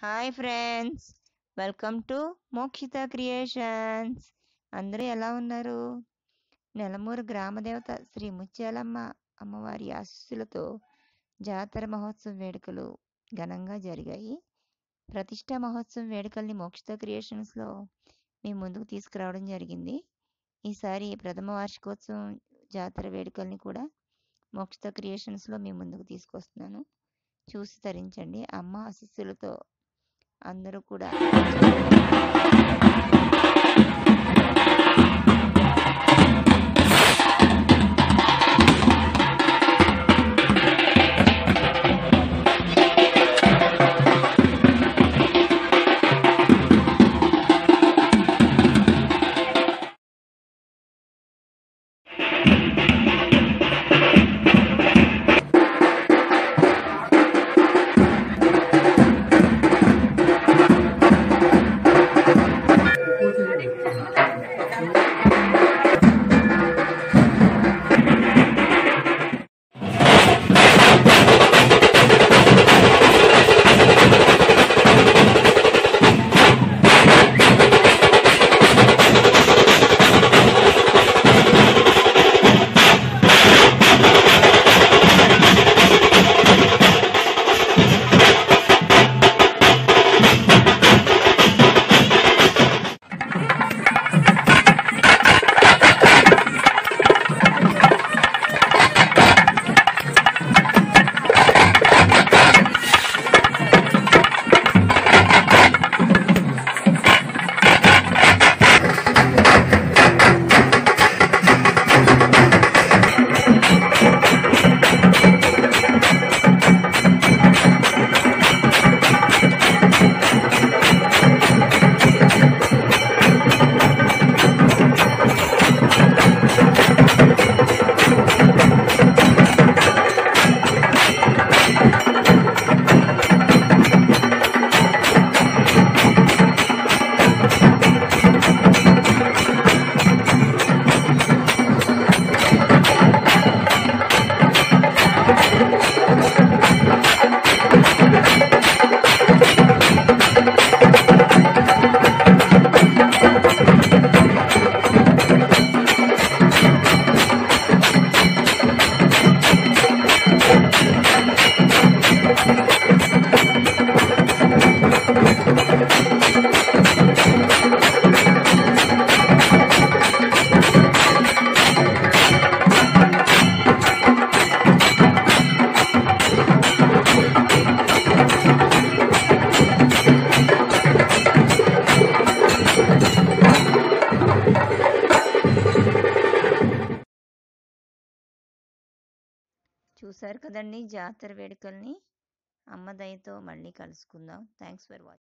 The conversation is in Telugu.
hi friends welcome to Mokshita creations అందరూ ఎలా ఉన్నారు నెలమూరు గ్రామదేవత శ్రీ ముత్యాలమ్మ అమ్మవారి ఆశీస్సులతో జాతర మహోత్సవం వేడుకలు ఘనంగా జరిగాయి ప్రతిష్టా మహోత్సవం వేడుకల్ని మోక్షిత క్రియేషన్స్లో మేము ముందుకు తీసుకురావడం జరిగింది ఈసారి ప్రథమ వార్షికోత్సవం జాతర వేడుకల్ని కూడా మోక్షిత క్రియేషన్స్లో మేము ముందుకు తీసుకొస్తున్నాను చూసి తరించండి అమ్మ ఆశీస్సులతో అందరూ కూడా చూశారు కదండి జాతర వేడుకల్ని అమ్మ దయతో మళ్ళీ కలుసుకుందాం థ్యాంక్స్ ఫర్ వాచింగ్